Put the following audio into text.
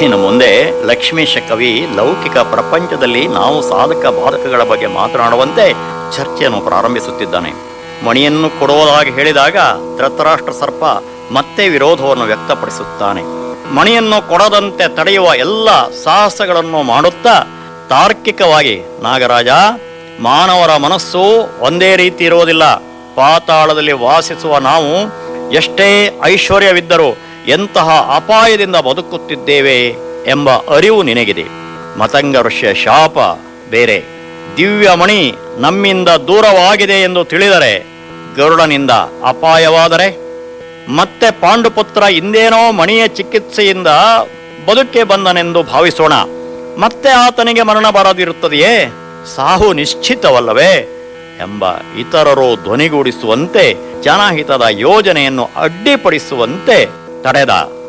ಇನ್ನು ಮುಂದೆ ಲಕ್ಷ್ಮೀಶ ಕವಿ ಲೌಕಿಕ ಪ್ರಪಂಚದಲ್ಲಿ ನಾವು ಸಾಧಕ ಬಾಧಕಗಳ ಬಗ್ಗೆ ಮಾತನಾಡುವಂತೆ ಚರ್ಚೆಯನ್ನು ಪ್ರಾರಂಭಿಸುತ್ತಿದ್ದಾನೆ ಮಣಿಯನ್ನು ಕೊಡುವುದಾಗಿ ಹೇಳಿದಾಗ ಧೃತರಾಷ್ಟ್ರ ಸರ್ಪ ಮತ್ತೆ ವಿರೋಧವನ್ನು ವ್ಯಕ್ತಪಡಿಸುತ್ತಾನೆ ಮಣಿಯನ್ನು ಕೊಡದಂತೆ ತಡೆಯುವ ಎಲ್ಲ ಸಾಹಸಗಳನ್ನು ಮಾಡುತ್ತಾ ತಾರ್ಕಿಕವಾಗಿ ನಾಗರಾಜ ಮಾನವರ ಮನಸ್ಸು ಒಂದೇ ರೀತಿ ಇರುವುದಿಲ್ಲ ಪಾತಾಳದಲ್ಲಿ ವಾಸಿಸುವ ನಾವು ಎಷ್ಟೇ ಐಶ್ವರ್ಯವಿದ್ದರೂ ಎಂತಹ ಅಪಾಯದಿಂದ ಬದುಕುತ್ತಿದ್ದೇವೆ ಎಂಬ ಅರಿವು ನಿನಗಿದೆ ಮತಂಗ ಋಷಿಯ ಶಾಪ ಬೇರೆ ದಿವ್ಯಮಣಿ ನಮ್ಮಿಂದ ದೂರವಾಗಿದೆ ಎಂದು ತಿಳಿದರೆ ಗರುಡನಿಂದ ಅಪಾಯವಾದರೆ ಮತ್ತೆ ಪಾಂಡುಪುತ್ರ ಇಂದೇನೋ ಮಣಿಯ ಚಿಕಿತ್ಸೆಯಿಂದ ಬದುಕೆ ಬಂದನೆಂದು ಭಾವಿಸೋಣ ಮತ್ತೆ ಆತನಿಗೆ ಮರಣ ಬರದಿರುತ್ತದೆಯೇ ಸಾವು ನಿಶ್ಚಿತವಲ್ಲವೇ ಎಂಬ ಇತರರು ಧ್ವನಿಗೂಡಿಸುವಂತೆ ಜನಹಿತದ ಯೋಜನೆಯನ್ನು ಅಡ್ಡಿಪಡಿಸುವಂತೆ ತಡೆದ